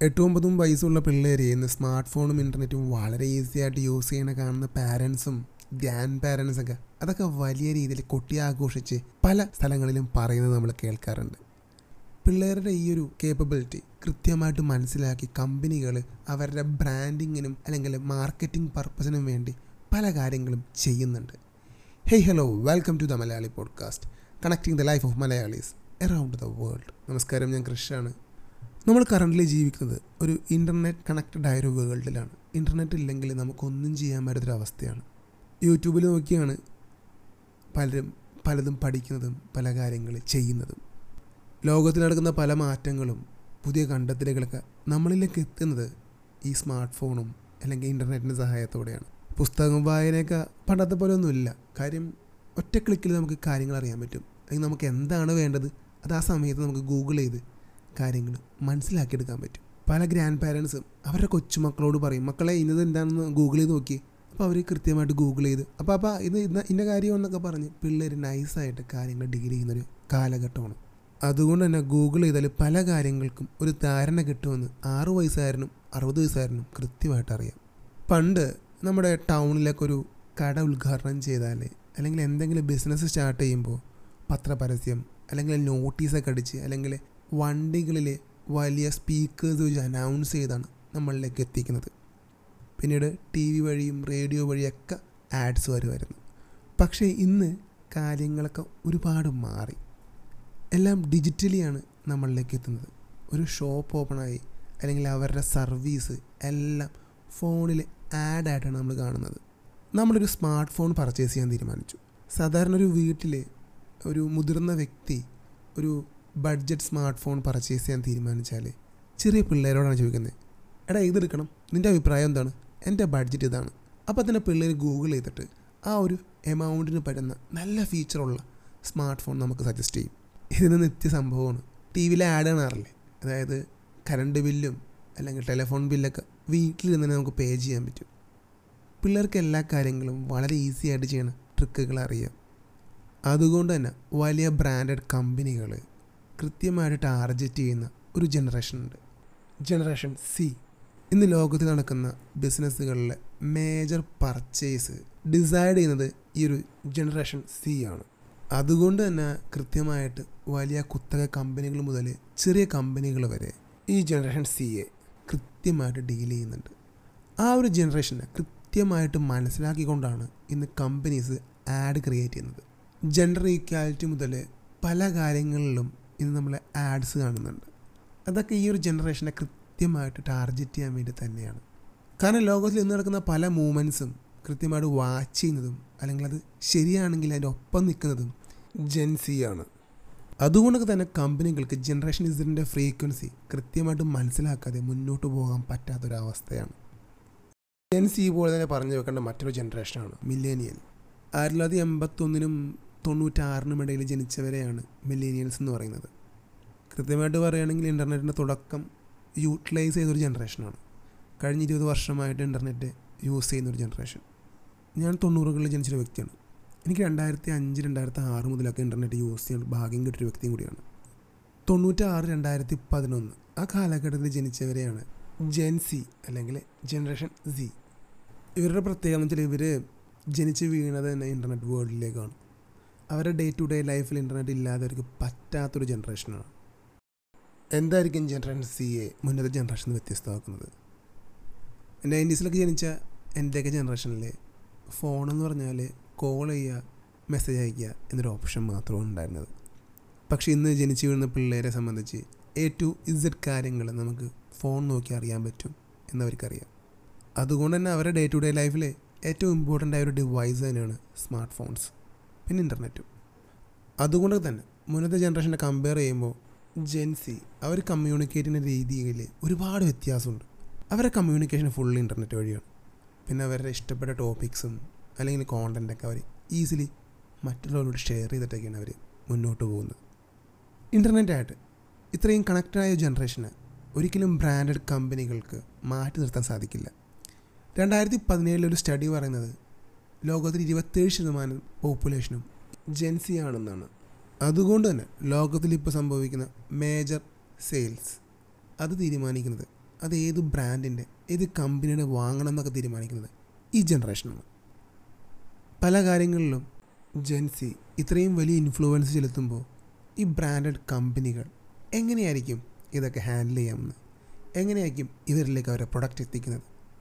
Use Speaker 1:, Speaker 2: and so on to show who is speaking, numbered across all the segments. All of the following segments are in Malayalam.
Speaker 1: എട്ടും ഒമ്പതും വയസ്സുള്ള പിള്ളേർ ഇന്ന് സ്മാർട്ട് ഫോണും ഇൻ്റർനെറ്റും വളരെ ഈസി ആയിട്ട് യൂസ് ചെയ്യണ കാണുന്ന പാരൻസും ഗ്രാൻഡ് പാരൻസ് ഒക്കെ അതൊക്കെ വലിയ രീതിയിൽ കൊട്ടി ആഘോഷിച്ച് പല സ്ഥലങ്ങളിലും പറയുന്നത് നമ്മൾ കേൾക്കാറുണ്ട് പിള്ളേരുടെ ഈ ഒരു കേപ്പബിലിറ്റി കൃത്യമായിട്ട് മനസ്സിലാക്കി കമ്പനികൾ അവരുടെ ബ്രാൻഡിങ്ങിനും അല്ലെങ്കിൽ മാർക്കറ്റിംഗ് പർപ്പസിനും വേണ്ടി പല കാര്യങ്ങളും ചെയ്യുന്നുണ്ട് hey hello welcome to the Malayali podcast connecting the life of Malayalis around the world നമസ്കാരം ഞാൻ കൃഷാണ് നമ്മൾ കറൻ്റ്ലി ജീവിക്കുന്നത് ഒരു ഇൻ്റർനെറ്റ് കണക്റ്റഡ് ആയ ഒരു വേൾഡിലാണ് ഇൻ്റർനെറ്റ് ഇല്ലെങ്കിൽ നമുക്കൊന്നും ചെയ്യാൻ പറ്റാത്തൊരവസ്ഥയാണ് യൂട്യൂബിൽ നോക്കിയാണ് പലരും പലതും പഠിക്കുന്നതും പല കാര്യങ്ങൾ ചെയ്യുന്നതും ലോകത്തിൽ നടക്കുന്ന പല മാറ്റങ്ങളും പുതിയ കണ്ടെത്തലുകളൊക്കെ നമ്മളിലേക്ക് എത്തുന്നത് ഈ സ്മാർട്ട് ഫോണും അല്ലെങ്കിൽ ഇൻ്റർനെറ്റിൻ്റെ സഹായത്തോടെയാണ് പുസ്തകം വായനയൊക്കെ പണ്ടത്തെ പോലെ ഒന്നുമില്ല കാര്യം ഒറ്റ ക്ലിക്കിൽ നമുക്ക് കാര്യങ്ങൾ അറിയാൻ പറ്റും അല്ലെങ്കിൽ നമുക്ക് എന്താണ് വേണ്ടത് അത് ആ സമയത്ത് നമുക്ക് ഗൂഗിൾ ചെയ്ത് കാര്യങ്ങൾ മനസ്സിലാക്കിയെടുക്കാൻ പറ്റും പല ഗ്രാൻഡ് പാരൻസും അവരുടെ കൊച്ചുമക്കളോട് പറയും മക്കളെ ഇന്നത് എന്താണെന്ന് ഗൂഗിൾ ചെയ്ത് നോക്കി അപ്പോൾ അവർ കൃത്യമായിട്ട് ഗൂഗിൾ ചെയ്ത് അപ്പോൾ അപ്പോൾ ഇത് ഇന്ന ഇന്ന കാര്യം എന്നൊക്കെ പറഞ്ഞ് പിള്ളേർ നൈസായിട്ട് കാര്യങ്ങൾ ഡീൽ ചെയ്യുന്നൊരു കാലഘട്ടമാണ് അതുകൊണ്ട് തന്നെ ഗൂഗിൾ ചെയ്താൽ പല കാര്യങ്ങൾക്കും ഒരു ധാരണ കിട്ടുമെന്ന് ആറു വയസ്സുകാരനും അറുപത് വയസ്സുകാരനും കൃത്യമായിട്ട് അറിയാം പണ്ട് നമ്മുടെ ടൗണിലൊക്കെ ഒരു കട ഉദ്ഘാടനം ചെയ്താൽ അല്ലെങ്കിൽ എന്തെങ്കിലും ബിസിനസ് സ്റ്റാർട്ട് ചെയ്യുമ്പോൾ പത്രപരസ്യം അല്ലെങ്കിൽ നോട്ടീസൊക്കെ അടിച്ച് അല്ലെങ്കിൽ വണ്ടികളിൽ വലിയ സ്പീക്കേഴ്സ് വെച്ച് അനൗൺസ് ചെയ്താണ് നമ്മളിലേക്ക് എത്തിക്കുന്നത് പിന്നീട് ടി വി വഴിയും റേഡിയോ വഴിയൊക്കെ ആഡ്സ് വരുമായിരുന്നു പക്ഷേ ഇന്ന് കാര്യങ്ങളൊക്കെ ഒരുപാട് മാറി എല്ലാം ഡിജിറ്റലിയാണ് നമ്മളിലേക്ക് എത്തുന്നത് ഒരു ഷോപ്പ് ഓപ്പണായി അല്ലെങ്കിൽ അവരുടെ സർവീസ് എല്ലാം ഫോണിൽ ആഡായിട്ടാണ് നമ്മൾ കാണുന്നത് നമ്മളൊരു സ്മാർട്ട് ഫോൺ പർച്ചേസ് ചെയ്യാൻ തീരുമാനിച്ചു സാധാരണ ഒരു വീട്ടിൽ ഒരു മുതിർന്ന വ്യക്തി ഒരു ബഡ്ജറ്റ് സ്മാർട്ട് ഫോൺ പർച്ചേസ് ചെയ്യാൻ തീരുമാനിച്ചാൽ ചെറിയ പിള്ളേരോടാണ് ചോദിക്കുന്നത് എടാ ഇതെടുക്കണം നിൻ്റെ അഭിപ്രായം എന്താണ് എൻ്റെ ബഡ്ജറ്റ് ഇതാണ് അപ്പോൾ തന്നെ പിള്ളേർ ഗൂഗിൾ ചെയ്തിട്ട് ആ ഒരു എമൗണ്ടിന് പറ്റുന്ന നല്ല ഫീച്ചറുള്ള സ്മാർട്ട് ഫോൺ നമുക്ക് സജസ്റ്റ് ചെയ്യും ഇതിന് നിത്യ സംഭവമാണ് ടി വിയിൽ ആഡ് കാണാറില്ലേ അതായത് കറണ്ട് ബില്ലും അല്ലെങ്കിൽ ടെലിഫോൺ ബില്ലൊക്കെ വീട്ടിലിരുന്ന് തന്നെ നമുക്ക് പേ ചെയ്യാൻ പറ്റും പിള്ളേർക്ക് എല്ലാ കാര്യങ്ങളും വളരെ ഈസി ആയിട്ട് ചെയ്യണ ട്രിക്കുകൾ അറിയാം അതുകൊണ്ട് തന്നെ വലിയ ബ്രാൻഡഡ് കമ്പനികൾ കൃത്യമായിട്ട് ടാർഗറ്റ് ചെയ്യുന്ന ഒരു ജനറേഷൻ ഉണ്ട് ജനറേഷൻ സി ഇന്ന് ലോകത്തിൽ നടക്കുന്ന ബിസിനസ്സുകളിലെ മേജർ പർച്ചേസ് ഡിസൈഡ് ചെയ്യുന്നത് ഈ ഒരു ജനറേഷൻ സി ആണ് അതുകൊണ്ട് തന്നെ കൃത്യമായിട്ട് വലിയ കുത്തക കമ്പനികൾ മുതൽ ചെറിയ കമ്പനികൾ വരെ ഈ ജനറേഷൻ സിയെ കൃത്യമായിട്ട് ഡീൽ ചെയ്യുന്നുണ്ട് ആ ഒരു ജനറേഷനെ കൃത്യമായിട്ട് മനസ്സിലാക്കിക്കൊണ്ടാണ് ഇന്ന് കമ്പനീസ് ആഡ് ക്രിയേറ്റ് ചെയ്യുന്നത് ജെൻഡർ ഈക്വാലിറ്റി മുതൽ പല കാര്യങ്ങളിലും ഇന്ന് നമ്മൾ ആഡ്സ് കാണുന്നുണ്ട് അതൊക്കെ ഈ ഒരു ജനറേഷനെ കൃത്യമായിട്ട് ടാർഗറ്റ് ചെയ്യാൻ വേണ്ടി തന്നെയാണ് കാരണം ലോകത്തിൽ ഇന്ന് നടക്കുന്ന പല മൂവ്മെൻറ്റ്സും കൃത്യമായിട്ട് വാച്ച് ചെയ്യുന്നതും അല്ലെങ്കിൽ അത് ശരിയാണെങ്കിൽ അതിൻ്റെ ഒപ്പം നിൽക്കുന്നതും ജെൻസി ആണ് അതുകൊണ്ടൊക്കെ തന്നെ കമ്പനികൾക്ക് ജനറേഷൻ ഇസിൻ്റെ ഫ്രീക്വൻസി കൃത്യമായിട്ട് മനസ്സിലാക്കാതെ മുന്നോട്ട് പോകാൻ പറ്റാത്തൊരവസ്ഥയാണ് ജെൻസി പോലെ തന്നെ പറഞ്ഞു വെക്കേണ്ട മറ്റൊരു ജനറേഷനാണ് മില്ലേനിയൽ ആയിരത്തി തൊള്ളായിരത്തി എൺപത്തൊന്നിനും തൊണ്ണൂറ്റാറിനും ഇടയിൽ ജനിച്ചവരെയാണ് മില്ലേനിയൽസ് എന്ന് പറയുന്നത് കൃത്യമായിട്ട് പറയുകയാണെങ്കിൽ ഇൻ്റർനെറ്റിൻ്റെ തുടക്കം യൂട്ടിലൈസ് ചെയ്തൊരു ജനറേഷനാണ് കഴിഞ്ഞ ഇരുപത് വർഷമായിട്ട് ഇൻ്റർനെറ്റ് യൂസ് ചെയ്യുന്നൊരു ജനറേഷൻ ഞാൻ തൊണ്ണൂറുകളിൽ ജനിച്ചൊരു വ്യക്തിയാണ് എനിക്ക് രണ്ടായിരത്തി അഞ്ച് രണ്ടായിരത്തി ആറ് മുതലൊക്കെ ഇൻ്റർനെറ്റ് യൂസ് ചെയ്യാൻ ഭാഗ്യം കിട്ടിയൊരു വ്യക്തിയും കൂടിയാണ് തൊണ്ണൂറ്റാറ് രണ്ടായിരത്തി പതിനൊന്ന് ആ കാലഘട്ടത്തിൽ ജനിച്ചവരെയാണ് ജെൻസി അല്ലെങ്കിൽ ജനറേഷൻ സി ഇവരുടെ പ്രത്യേകത എന്ന് വെച്ചാൽ ഇവർ ജനിച്ച് വീണത് തന്നെ ഇൻ്റർനെറ്റ് വേൾഡിലേക്കാണ് അവരുടെ ഡേ ടു ഡേ ലൈഫിൽ ഇൻ്റർനെറ്റ് ഇല്ലാതെ അവർക്ക് പറ്റാത്തൊരു ജനറേഷനാണ് എന്തായിരിക്കും ജനറേഷൻ സി എ മുന്നത്തെ ജനറേഷൻ വ്യത്യസ്തമാക്കുന്നത് നയൻറ്റീസിലൊക്കെ ജനിച്ച എൻ്റെയൊക്കെ ജനറേഷനിൽ ഫോണെന്ന് പറഞ്ഞാൽ കോൾ ചെയ്യുക മെസ്സേജ് അയയ്ക്കുക എന്നൊരു ഓപ്ഷൻ മാത്രമാണ് ഉണ്ടായിരുന്നത് പക്ഷേ ഇന്ന് ജനിച്ചു വീഴുന്ന പിള്ളേരെ സംബന്ധിച്ച് എ ടു ഇസഡ് കാര്യങ്ങൾ നമുക്ക് ഫോൺ നോക്കി അറിയാൻ പറ്റും എന്നവർക്കറിയാം അതുകൊണ്ട് തന്നെ അവരുടെ ഡേ ടു ഡേ ലൈഫിൽ ഏറ്റവും ഇമ്പോർട്ടൻ്റ് ആയ ഒരു ഡിവൈസ് തന്നെയാണ് സ്മാർട്ട് ഫോൺസ് പിന്നെ ഇൻ്റർനെറ്റും അതുകൊണ്ട് തന്നെ മുന്നത്തെ ജനറേഷനെ കമ്പയർ ചെയ്യുമ്പോൾ ജെൻസി അവർ കമ്മ്യൂണിക്കേറ്റ് ചെയ്യുന്ന രീതിയിൽ ഒരുപാട് വ്യത്യാസമുണ്ട് അവരുടെ കമ്മ്യൂണിക്കേഷൻ ഫുൾ ഇൻ്റർനെറ്റ് വഴിയാണ് പിന്നെ അവരുടെ ഇഷ്ടപ്പെട്ട ടോപ്പിക്സും അല്ലെങ്കിൽ കോണ്ടൻറ്റൊക്കെ അവർ ഈസിലി മറ്റുള്ളവരോട് ഷെയർ ചെയ്തിട്ടൊക്കെയാണ് അവർ മുന്നോട്ട് പോകുന്നത് ഇൻ്റർനെറ്റായിട്ട് ഇത്രയും കണക്റ്റഡായ ജനറേഷന് ഒരിക്കലും ബ്രാൻഡഡ് കമ്പനികൾക്ക് മാറ്റി നിർത്താൻ സാധിക്കില്ല രണ്ടായിരത്തി പതിനേഴിലൊരു സ്റ്റഡി പറയുന്നത് ലോകത്തിൽ ഇരുപത്തേഴ് ശതമാനം പോപ്പുലേഷനും ജെൻസി ആണെന്നാണ് അതുകൊണ്ട് തന്നെ ലോകത്തിൽ ഇപ്പോൾ സംഭവിക്കുന്ന മേജർ സെയിൽസ് അത് തീരുമാനിക്കുന്നത് അത് ഏത് ബ്രാൻഡിൻ്റെ ഏത് കമ്പനിയുടെ വാങ്ങണം എന്നൊക്കെ തീരുമാനിക്കുന്നത് ഈ ജനറേഷനാണ് പല കാര്യങ്ങളിലും ജെൻസി ഇത്രയും വലിയ ഇൻഫ്ലുവൻസ് ചെലുത്തുമ്പോൾ ഈ ബ്രാൻഡഡ് കമ്പനികൾ എങ്ങനെയായിരിക്കും ഇതൊക്കെ ഹാൻഡിൽ ചെയ്യാമെന്ന് എങ്ങനെയായിരിക്കും ഇവരിലേക്ക് അവരെ പ്രൊഡക്റ്റ് എത്തിക്കുന്നത്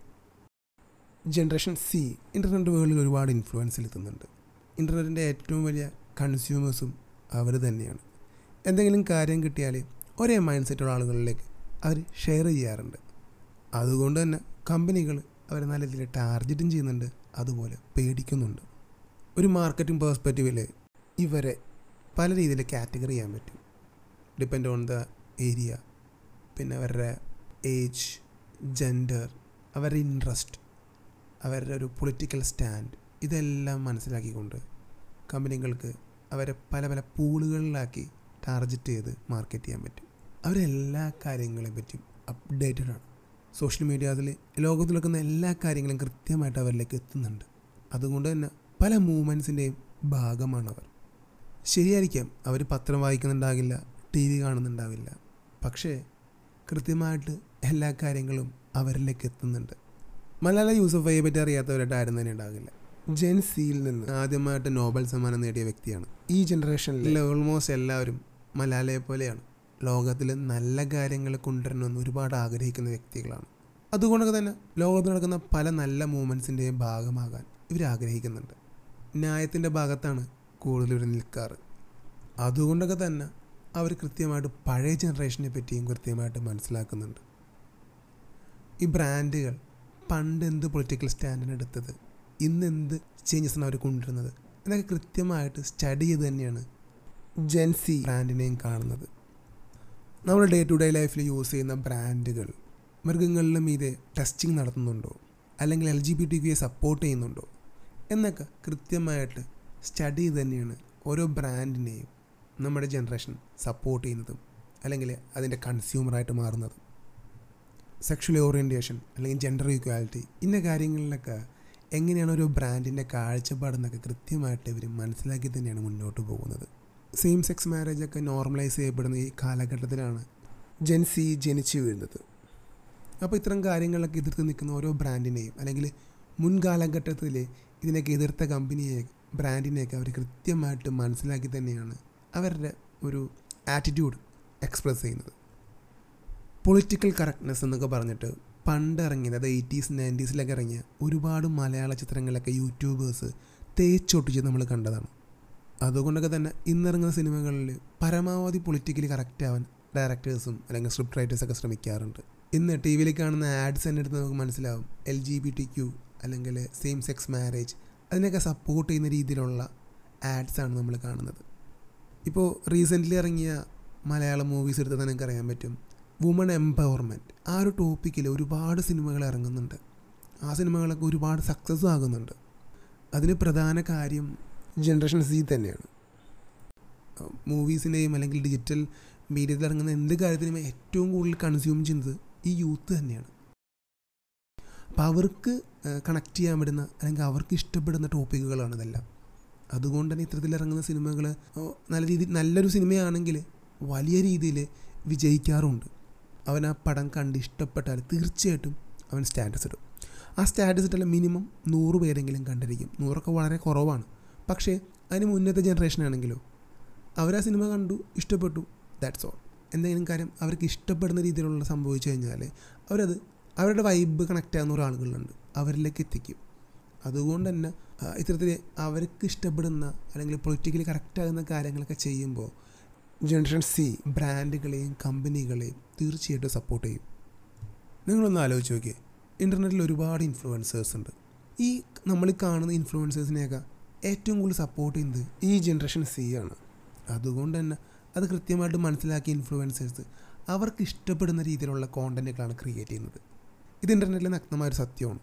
Speaker 1: ജനറേഷൻ സി ഇൻ്റർനെറ്റ് വേൾഡിൽ ഒരുപാട് ഇൻഫ്ലുവൻസ് ചെലുത്തുന്നുണ്ട് ഇൻ്റർനെറ്റിൻ്റെ ഏറ്റവും വലിയ കൺസ്യൂമേഴ്സും അവർ തന്നെയാണ് എന്തെങ്കിലും കാര്യം കിട്ടിയാൽ ഒരേ മൈൻഡ് സെറ്റുള്ള ആളുകളിലേക്ക് അവർ ഷെയർ ചെയ്യാറുണ്ട് അതുകൊണ്ട് തന്നെ കമ്പനികൾ അവർ നല്ല രീതിയിൽ ടാർഗറ്റും ചെയ്യുന്നുണ്ട് അതുപോലെ പേടിക്കുന്നുണ്ട് ഒരു മാർക്കറ്റിംഗ് പേഴ്സ്പെക്റ്റീവിൽ ഇവരെ പല രീതിയിൽ കാറ്റഗറി ചെയ്യാൻ പറ്റും ഡിപ്പെൻഡ് ഓൺ ദ ഏരിയ പിന്നെ അവരുടെ ഏജ് ജെൻഡർ അവരുടെ ഇൻട്രസ്റ്റ് അവരുടെ ഒരു പൊളിറ്റിക്കൽ സ്റ്റാൻഡ് ഇതെല്ലാം മനസ്സിലാക്കിക്കൊണ്ട് കമ്പനികൾക്ക് അവരെ പല പല പൂളുകളിലാക്കി ടാർഗറ്റ് ചെയ്ത് മാർക്കറ്റ് ചെയ്യാൻ പറ്റും അവരെല്ലാ കാര്യങ്ങളെ പറ്റിയും അപ്ഡേറ്റഡ് ആണ് സോഷ്യൽ മീഡിയാസിൽ ലോകത്ത് നടക്കുന്ന എല്ലാ കാര്യങ്ങളും കൃത്യമായിട്ട് അവരിലേക്ക് എത്തുന്നുണ്ട് അതുകൊണ്ട് തന്നെ പല മൂവ്മെൻറ്റ്സിൻ്റെയും ഭാഗമാണ് അവർ ശരിയായിരിക്കാം അവർ പത്രം വായിക്കുന്നുണ്ടാകില്ല ടി വി കാണുന്നുണ്ടാവില്ല പക്ഷേ കൃത്യമായിട്ട് എല്ലാ കാര്യങ്ങളും അവരിലേക്ക് എത്തുന്നുണ്ട് മലയാള യൂസഫയെ പറ്റി അറിയാത്തവരായിട്ട് ആരും തന്നെ ഉണ്ടാകില്ല ജെൻ സിയിൽ നിന്ന് ആദ്യമായിട്ട് നോബൽ സമ്മാനം നേടിയ വ്യക്തിയാണ് ഈ ജനറേഷനിൽ ഓൾമോസ്റ്റ് എല്ലാവരും മലയാളയെ പോലെയാണ് ലോകത്തിൽ നല്ല കാര്യങ്ങൾ കൊണ്ടുവരണമെന്ന് ഒരുപാട് ആഗ്രഹിക്കുന്ന വ്യക്തികളാണ് അതുകൊണ്ടൊക്കെ തന്നെ ലോകത്ത് നടക്കുന്ന പല നല്ല മൂമെൻറ്റ്സിൻ്റെയും ഭാഗമാകാൻ ഇവർ ആഗ്രഹിക്കുന്നുണ്ട് ന്യായത്തിൻ്റെ ഭാഗത്താണ് കൂടുതൽ ഇവർ നിൽക്കാറ് അതുകൊണ്ടൊക്കെ തന്നെ അവർ കൃത്യമായിട്ട് പഴയ ജനറേഷനെ പറ്റിയും കൃത്യമായിട്ട് മനസ്സിലാക്കുന്നുണ്ട് ഈ ബ്രാൻഡുകൾ പണ്ട് എന്ത് പൊളിറ്റിക്കൽ സ്റ്റാൻഡിന് എടുത്തത് ഇന്ന് എന്ത് ചേഞ്ചസാണ് അവർ കൊണ്ടുവരുന്നത് എന്നൊക്കെ കൃത്യമായിട്ട് സ്റ്റഡി ചെയ്ത് തന്നെയാണ് ജെൻസി ബ്രാൻഡിനെയും കാണുന്നത് നമ്മൾ ഡേ ടു ഡേ ലൈഫിൽ യൂസ് ചെയ്യുന്ന ബ്രാൻഡുകൾ മൃഗങ്ങളിലും മീതെ ടെസ്റ്റിംഗ് നടത്തുന്നുണ്ടോ അല്ലെങ്കിൽ എൽ ജി ബി ടി ക്യുയെ സപ്പോർട്ട് ചെയ്യുന്നുണ്ടോ എന്നൊക്കെ കൃത്യമായിട്ട് സ്റ്റഡി ചെയ്ത് തന്നെയാണ് ഓരോ ബ്രാൻഡിനെയും നമ്മുടെ ജനറേഷൻ സപ്പോർട്ട് ചെയ്യുന്നതും അല്ലെങ്കിൽ അതിൻ്റെ കൺസ്യൂമറായിട്ട് മാറുന്നതും സെക്ഷൽ ഓറിയൻറ്റേഷൻ അല്ലെങ്കിൽ ജെൻഡർ ഈക്വാലിറ്റി ഇന്ന കാര്യങ്ങളിലൊക്കെ എങ്ങനെയാണ് ഒരു ബ്രാൻഡിൻ്റെ കാഴ്ചപ്പാടെന്നൊക്കെ കൃത്യമായിട്ട് ഇവർ മനസ്സിലാക്കി തന്നെയാണ് മുന്നോട്ട് പോകുന്നത് സെയിം സെക്സ് മാരേജ് ഒക്കെ നോർമലൈസ് ചെയ്യപ്പെടുന്ന ഈ കാലഘട്ടത്തിലാണ് ജെൻസി ജനിച്ചു വീഴുന്നത് അപ്പോൾ ഇത്തരം കാര്യങ്ങളൊക്കെ എതിർത്ത് നിൽക്കുന്ന ഓരോ ബ്രാൻഡിനെയും അല്ലെങ്കിൽ മുൻകാലഘട്ടത്തിൽ ഇതിനൊക്കെ എതിർത്ത കമ്പനിയെ ബ്രാൻഡിനെയൊക്കെ അവർ കൃത്യമായിട്ട് മനസ്സിലാക്കി തന്നെയാണ് അവരുടെ ഒരു ആറ്റിറ്റ്യൂഡ് എക്സ്പ്രസ് ചെയ്യുന്നത് പൊളിറ്റിക്കൽ കറക്റ്റ്നെസ് എന്നൊക്കെ പറഞ്ഞിട്ട് പണ്ട് ഇറങ്ങിയത് അത് എയ്റ്റീസ് നയൻറ്റീസിലൊക്കെ ഇറങ്ങിയ ഒരുപാട് മലയാള ചിത്രങ്ങളിലൊക്കെ യൂട്യൂബേഴ്സ് തേച്ചൊട്ടിച്ച് നമ്മൾ കണ്ടതാണ് അതുകൊണ്ടൊക്കെ തന്നെ ഇന്നിറങ്ങുന്ന സിനിമകളിൽ പരമാവധി പൊളിറ്റിക്കലി കറക്റ്റ് ആവാൻ ഡയറക്ടേഴ്സും അല്ലെങ്കിൽ സ്ക്രിപ്റ്റ് റൈറ്റേഴ്സൊക്കെ ശ്രമിക്കാറുണ്ട് ഇന്ന് ടി വിയിൽ കാണുന്ന ആഡ്സ് തന്നെ എടുത്ത് നമുക്ക് മനസ്സിലാവും L G B T Q അല്ലെങ്കിൽ സെയിം സെക്സ് മാരേജ് അതിനൊക്കെ സപ്പോർട്ട് ചെയ്യുന്ന രീതിയിലുള്ള ആഡ്സ് ആണ് നമ്മൾ കാണുന്നത് ഇപ്പോൾ റീസെൻ്റ്ലി ഇറങ്ങിയ മലയാളം മൂവീസ് എടുത്താൽ തന്നെ നിങ്ങൾക്ക് അറിയാൻ പറ്റും വുമൺ എംപവർമെൻറ്റ് ആ ഒരു ടോപ്പിക്കിൽ ഒരുപാട് സിനിമകൾ ഇറങ്ങുന്നുണ്ട് ആ സിനിമകളൊക്കെ ഒരുപാട് സക്സസ് ആകുന്നുണ്ട് അതിന് പ്രധാന കാര്യം ജനറേഷൻ സി തന്നെയാണ് മൂവീസിൻ്റെയും അല്ലെങ്കിൽ ഡിജിറ്റൽ മീഡിയത്തിൽ ഇറങ്ങുന്ന എന്ത് കാര്യത്തിനും ഏറ്റവും കൂടുതൽ കൺസ്യൂം ചെയ്യുന്നത് ഈ യൂത്ത് തന്നെയാണ് അപ്പോൾ അവർക്ക് കണക്ട് ചെയ്യാൻ പറ്റുന്ന അല്ലെങ്കിൽ അവർക്ക് ഇഷ്ടപ്പെടുന്ന ടോപ്പിക്കുകളാണ് ഇതെല്ലാം അതുകൊണ്ട് തന്നെ ഇത്തരത്തിൽ ഇറങ്ങുന്ന സിനിമകൾ നല്ല രീതിയിൽ നല്ലൊരു സിനിമയാണെങ്കിൽ വലിയ രീതിയിൽ വിജയിക്കാറുണ്ട് അവൻ ആ പടം കണ്ട് ഇഷ്ടപ്പെട്ടാൽ തീർച്ചയായിട്ടും അവൻ സ്റ്റാറ്റസ് ഇടും ആ സ്റ്റാറ്റസ് ഇട്ടാൽ മിനിമം നൂറ് പേരെങ്കിലും കണ്ടിരിക്കും നൂറൊക്കെ വളരെ കുറവാണ് പക്ഷേ അതിന് മുന്നത്തെ ജനറേഷൻ ആണെങ്കിലോ അവർ ആ സിനിമ കണ്ടു ഇഷ്ടപ്പെട്ടു ദാറ്റ്സ് ഓൾ എന്തെങ്കിലും കാര്യം അവർക്ക് ഇഷ്ടപ്പെടുന്ന രീതിയിലുള്ള സംഭവിച്ചു കഴിഞ്ഞാൽ അവരത് അവരുടെ വൈബ് കണക്റ്റ് ആകുന്ന ഒരാളുകളുണ്ട് അവരിലേക്ക് എത്തിക്കും അതുകൊണ്ട് തന്നെ ഇത്തരത്തിൽ അവർക്ക് ഇഷ്ടപ്പെടുന്ന അല്ലെങ്കിൽ പൊളിറ്റിക്കലി കറക്റ്റ് ആകുന്ന കാര്യങ്ങളൊക്കെ ചെയ്യുമ്പോൾ ജനറേഷൻ സി ബ്രാൻഡുകളെയും കമ്പനികളെയും തീർച്ചയായിട്ടും സപ്പോർട്ട് ചെയ്യും നിങ്ങളൊന്ന് ആലോചിച്ച് നോക്കിയേ ഇൻ്റർനെറ്റിൽ ഒരുപാട് ഇൻഫ്ലുവൻസേഴ്സ് ഉണ്ട് ഈ നമ്മൾ കാണുന്ന ഇൻഫ്ലുവൻസേഴ്സിനെയൊക്കെ ഏറ്റവും കൂടുതൽ സപ്പോർട്ട് ചെയ്യുന്നത് ഈ ജനറേഷൻ സി ആണ് അതുകൊണ്ട് തന്നെ അത് കൃത്യമായിട്ട് മനസ്സിലാക്കിയ ഇൻഫ്ലുവൻസേഴ്സ് അവർക്ക് ഇഷ്ടപ്പെടുന്ന രീതിയിലുള്ള കോണ്ടൻറ്റുകളാണ് ക്രിയേറ്റ് ചെയ്യുന്നത് ഇത് ഇൻ്റർനെറ്റിലെ നഗ്നമായൊരു സത്യമാണ്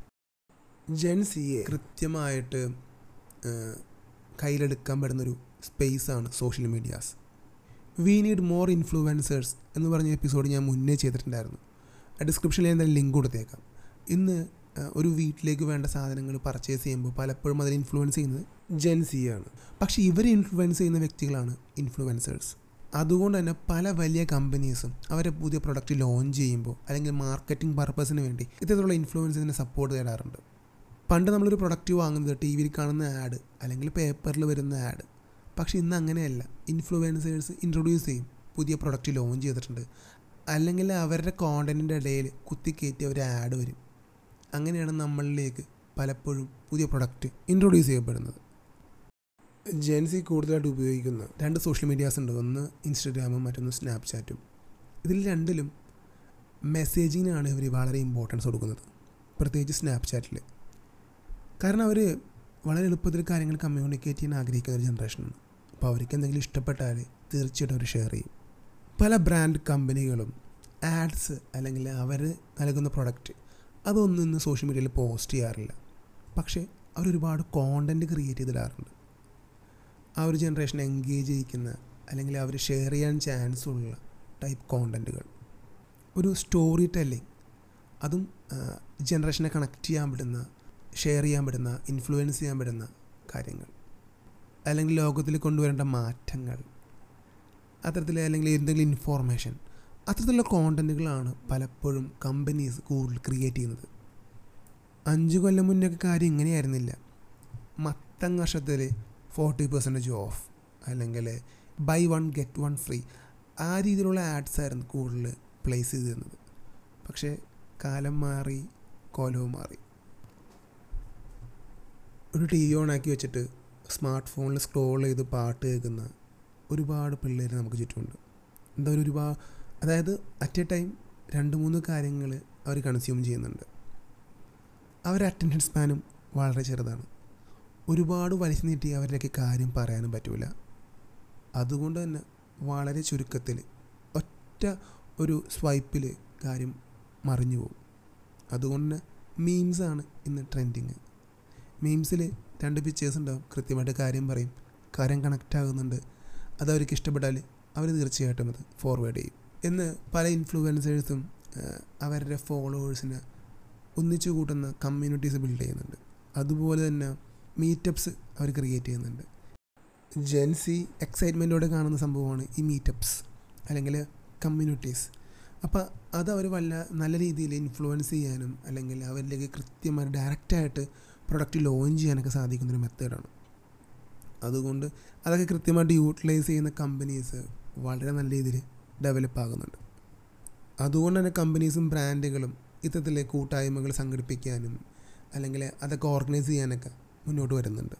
Speaker 1: ജെൻ സിയെ കൃത്യമായിട്ട് കയ്യിലെടുക്കാൻ പറ്റുന്നൊരു സ്പേസാണ് social medias we need more influencers എന്ന് പറഞ്ഞ എപ്പിസോഡ് ഞാൻ മുന്നേ ചെയ്തിട്ടുണ്ടായിരുന്നു ഡിസ്ക്രിപ്ഷനിൽ എന്തായാലും ലിങ്ക് കൊടുത്തേക്കാം ഇന്ന് ഒരു വീട്ടിലേക്ക് വേണ്ട സാധനങ്ങൾ പർച്ചേസ് ചെയ്യുമ്പോൾ പലപ്പോഴും അതിനെ ഇൻഫ്ലുവൻസ് ചെയ്യുന്നത് ജെൻ സി ആണ് പക്ഷേ ഇവരെ ഇൻഫ്ലുവൻസ് ചെയ്യുന്ന വ്യക്തികളാണ് ഇൻഫ്ലുവൻസേഴ്സ് അതുകൊണ്ട് തന്നെ പല വലിയ കമ്പനീസും അവരെ പുതിയ പ്രൊഡക്റ്റ് ലോഞ്ച് ചെയ്യുമ്പോൾ അല്ലെങ്കിൽ മാർക്കറ്റിംഗ് പർപ്പസിന് വേണ്ടി ഇത്തരത്തിലുള്ള ഇൻഫ്ലുവൻസിനെ സപ്പോർട്ട് തരാറുണ്ട് പണ്ട് നമ്മളൊരു പ്രൊഡക്റ്റ് വാങ്ങുന്നത് ടി വിയിൽ കാണുന്ന ആഡ് അല്ലെങ്കിൽ പേപ്പറിൽ വരുന്ന ആഡ് പക്ഷേ ഇന്ന് അങ്ങനെയല്ല ഇൻഫ്ലുവൻസേഴ്സ് ഇൻട്രൊഡ്യൂസ് ചെയ്യും പുതിയ പ്രൊഡക്റ്റ് ലോഞ്ച് ചെയ്തിട്ടുണ്ട് അല്ലെങ്കിൽ അവരുടെ കോണ്ടൻറ്റിൻ്റെ ഇടയിൽ കുത്തിക്കയറ്റി ഒരു ആഡ് വരും അങ്ങനെയാണ് നമ്മളിലേക്ക് പലപ്പോഴും പുതിയ പ്രൊഡക്റ്റ് ഇൻട്രൊഡ്യൂസ് ചെയ്യപ്പെടുന്നത് ജെൻസി കൂടുതലായിട്ട് ഉപയോഗിക്കുന്ന രണ്ട് സോഷ്യൽ മീഡിയാസ് ഉണ്ട് ഒന്ന് ഇൻസ്റ്റഗ്രാമും മറ്റൊന്ന് സ്നാപ്ചാറ്റും ഇതിൽ രണ്ടിലും മെസ്സേജിങ്ങിനാണ് ഇവർ വളരെ ഇമ്പോർട്ടൻസ് കൊടുക്കുന്നത് പ്രത്യേകിച്ച് സ്നാപ്ചാറ്റിൽ കാരണം അവർ വളരെ എളുപ്പത്തിൽ കാര്യങ്ങൾ കമ്മ്യൂണിക്കേറ്റ് ചെയ്യാൻ ആഗ്രഹിക്കുന്ന ഒരു ജനറേഷനാണ് അപ്പോൾ അവർക്ക് എന്തെങ്കിലും ഇഷ്ടപ്പെട്ടാൽ തീർച്ചയായിട്ടും അവർ ഷെയർ ചെയ്യും പല ബ്രാൻഡ് കമ്പനികളും ആഡ്സ് അല്ലെങ്കിൽ അവർ നൽകുന്ന പ്രൊഡക്റ്റ് അതൊന്നും ഇന്ന് സോഷ്യൽ മീഡിയയിൽ പോസ്റ്റ് ചെയ്യാറില്ല പക്ഷേ അവരൊരുപാട് കോണ്ടൻറ്റ് ക്രിയേറ്റ് ചെയ്തിടാറുണ്ട് ആ ഒരു ജനറേഷൻ എൻഗേജ് ചെയ്യിക്കുന്ന അല്ലെങ്കിൽ അവർ ഷെയർ ചെയ്യാൻ ചാൻസ് ഉള്ള ടൈപ്പ് കോണ്ടൻറ്റുകൾ ഒരു സ്റ്റോറി ടെല്ലിങ് അതും ജനറേഷനെ കണക്ട് ചെയ്യാൻ പറ്റുന്ന ഷെയർ ചെയ്യാൻ പറ്റുന്ന ഇൻഫ്ലുവൻസ് ചെയ്യാൻ പറ്റുന്ന കാര്യങ്ങൾ അല്ലെങ്കിൽ ലോകത്തിൽ കൊണ്ടുവരേണ്ട മാറ്റങ്ങൾ അത്തരത്തിൽ അല്ലെങ്കിൽ എന്തെങ്കിലും ഇൻഫോർമേഷൻ അത്തരത്തിലുള്ള കോണ്ടൻറ്റുകളാണ് പലപ്പോഴും കമ്പനീസ് കൂടുതൽ ക്രിയേറ്റ് ചെയ്യുന്നത് അഞ്ച് കൊല്ലം മുന്നൊക്കെ കാര്യം ഇങ്ങനെയായിരുന്നില്ല മത്തം വർഷത്തിൽ ഫോർട്ടി പെർസെൻറ്റേജ് ഓഫ് അല്ലെങ്കിൽ buy one get one free ആ രീതിയിലുള്ള ആഡ്സ് ആയിരുന്നു കൂടുതൽ പ്ലേസ് ചെയ്തിരുന്നത് പക്ഷേ കാലം മാറി കോലവും മാറി ഒരു ടി വി ഓൺ ആക്കി വെച്ചിട്ട് സ്മാർട്ട് ഫോണിൽ സ്ക്രോൾ ചെയ്ത് പാട്ട് കേൾക്കുന്ന ഒരുപാട് പിള്ളേർ നമുക്ക് ചുറ്റുമുണ്ട് എന്താ ഒരു ഒരുപാട് അതായത് അറ്റ് എ ടൈം രണ്ട് മൂന്ന് കാര്യങ്ങൾ അവർ കൺസ്യൂം ചെയ്യുന്നുണ്ട് അവരുടെ അറ്റൻഷൻ സ്പാനും വളരെ ചെറുതാണ് ഒരുപാട് വലിച്ചു നീട്ടി അവരിലേക്ക് കാര്യം പറയാനും പറ്റില്ല അതുകൊണ്ട് തന്നെ വളരെ ചുരുക്കത്തിൽ ഒറ്റ ഒരു സ്വൈപ്പിൽ കാര്യം മറിഞ്ഞു പോകും അതുകൊണ്ട് തന്നെ മീംസാണ് ഇന്ന് ട്രെൻഡിങ് മീംസിൽ രണ്ട് പിക്ചേഴ്സ് ഉണ്ടാവും കൃത്യമായിട്ട് കാര്യം പറയും കാര്യം കണക്റ്റ് ആകുന്നുണ്ട് അത് അവർക്ക് ഇഷ്ടപ്പെട്ടാൽ അവർ തീർച്ചയായിട്ടും അത് ഫോർവേഡ് ചെയ്യും എന്ന് പല ഇൻഫ്ലുവൻസേഴ്സും അവരുടെ ഫോളോവേഴ്സിനെ ഒന്നിച്ചു കൂട്ടുന്ന കമ്മ്യൂണിറ്റീസ് ബിൽഡ് ചെയ്യുന്നുണ്ട് അതുപോലെ തന്നെ മീറ്റപ്സ് അവർ ക്രിയേറ്റ് ചെയ്യുന്നുണ്ട് ജെൻസി എക്സൈറ്റ്മെൻറ്റോടെ കാണുന്ന സംഭവമാണ് ഈ മീറ്റപ്സ് അല്ലെങ്കിൽ കമ്മ്യൂണിറ്റീസ് അപ്പോൾ അത് അവർ വല്ല നല്ല രീതിയിൽ ഇൻഫ്ലുവൻസ് ചെയ്യാനും അല്ലെങ്കിൽ അവരിലേക്ക് കൃത്യമായി ഡയറക്റ്റായിട്ട് പ്രൊഡക്റ്റ് ലോഞ്ച് ചെയ്യാനൊക്കെ സാധിക്കുന്നൊരു മെത്തേഡാണ് അതുകൊണ്ട് അതൊക്കെ കൃത്യമായിട്ട് യൂട്ടിലൈസ് ചെയ്യുന്ന കമ്പനീസ് വളരെ നല്ല രീതിയിൽ ഡെവലപ്പ് ആകുന്നുണ്ട് അതുകൊണ്ട് തന്നെ കമ്പനീസും ബ്രാൻഡുകളും ഇത്തരത്തിലെ കൂട്ടായ്മകൾ സംഘടിപ്പിക്കാനും അല്ലെങ്കിൽ അതൊക്കെ ഓർഗനൈസ് ചെയ്യാനൊക്കെ മുന്നോട്ട് വരുന്നുണ്ട്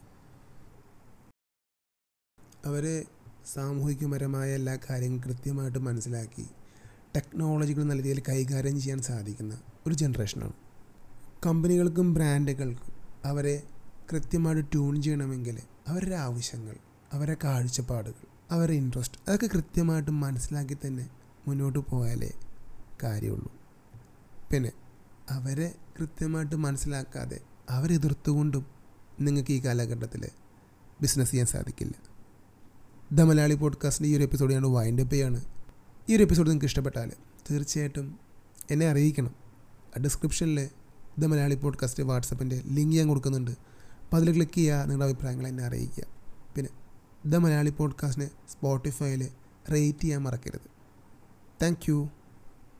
Speaker 1: അവർ സാമൂഹികപരമായ എല്ലാ കാര്യങ്ങളും കൃത്യമായിട്ട് മനസ്സിലാക്കി ടെക്നോളജികൾ നല്ല രീതിയിൽ കൈകാര്യം ചെയ്യാൻ സാധിക്കുന്ന ഒരു ജനറേഷനാണ് കമ്പനികൾക്കും ബ്രാൻഡുകൾക്കും അവരെ കൃത്യമായിട്ട് ട്യൂൺ ചെയ്യണമെങ്കിൽ അവരുടെ ആവശ്യങ്ങൾ അവരുടെ കാഴ്ചപ്പാടുകൾ അവരുടെ ഇൻട്രസ്റ്റ് അതൊക്കെ കൃത്യമായിട്ട് മനസ്സിലാക്കി തന്നെ മുന്നോട്ട് പോയാലേ കാര്യമുള്ളൂ പിന്നെ അവരെ കൃത്യമായിട്ട് മനസ്സിലാക്കാതെ അവരെതിർത്തുകൊണ്ടും നിങ്ങൾക്ക് ഈ കാലഘട്ടത്തിൽ ബിസിനസ് ചെയ്യാൻ സാധിക്കില്ല ദ മലയാളി പോഡ്കാസ്റ്റിൻ്റെ ഈ ഒരു എപ്പിസോഡ് ഞാൻ വൈൻഡ് അപ്പ് ചെയ്യാണ് ഈ ഒരു എപ്പിസോഡ് നിങ്ങൾക്ക് ഇഷ്ടപ്പെട്ടാൽ തീർച്ചയായിട്ടും എന്നെ അറിയിക്കണം ഡിസ്ക്രിപ്ഷനിൽ ദ മലയാളി പോഡ്കാസ്റ്റ് വാട്സപ്പിൻ്റെ ലിങ്ക് ഞാൻ കൊടുക്കുന്നുണ്ട് അപ്പോൾ അതിൽ ക്ലിക്ക് ചെയ്യുക നിങ്ങളുടെ അഭിപ്രായങ്ങൾ എന്നെ അറിയിക്കുക പിന്നെ ദ മലയാളി പോഡ്കാസ്റ്റിനെ സ്പോട്ടിഫൈയിൽ റേറ്റ് ചെയ്യാൻ മറക്കരുത് താങ്ക്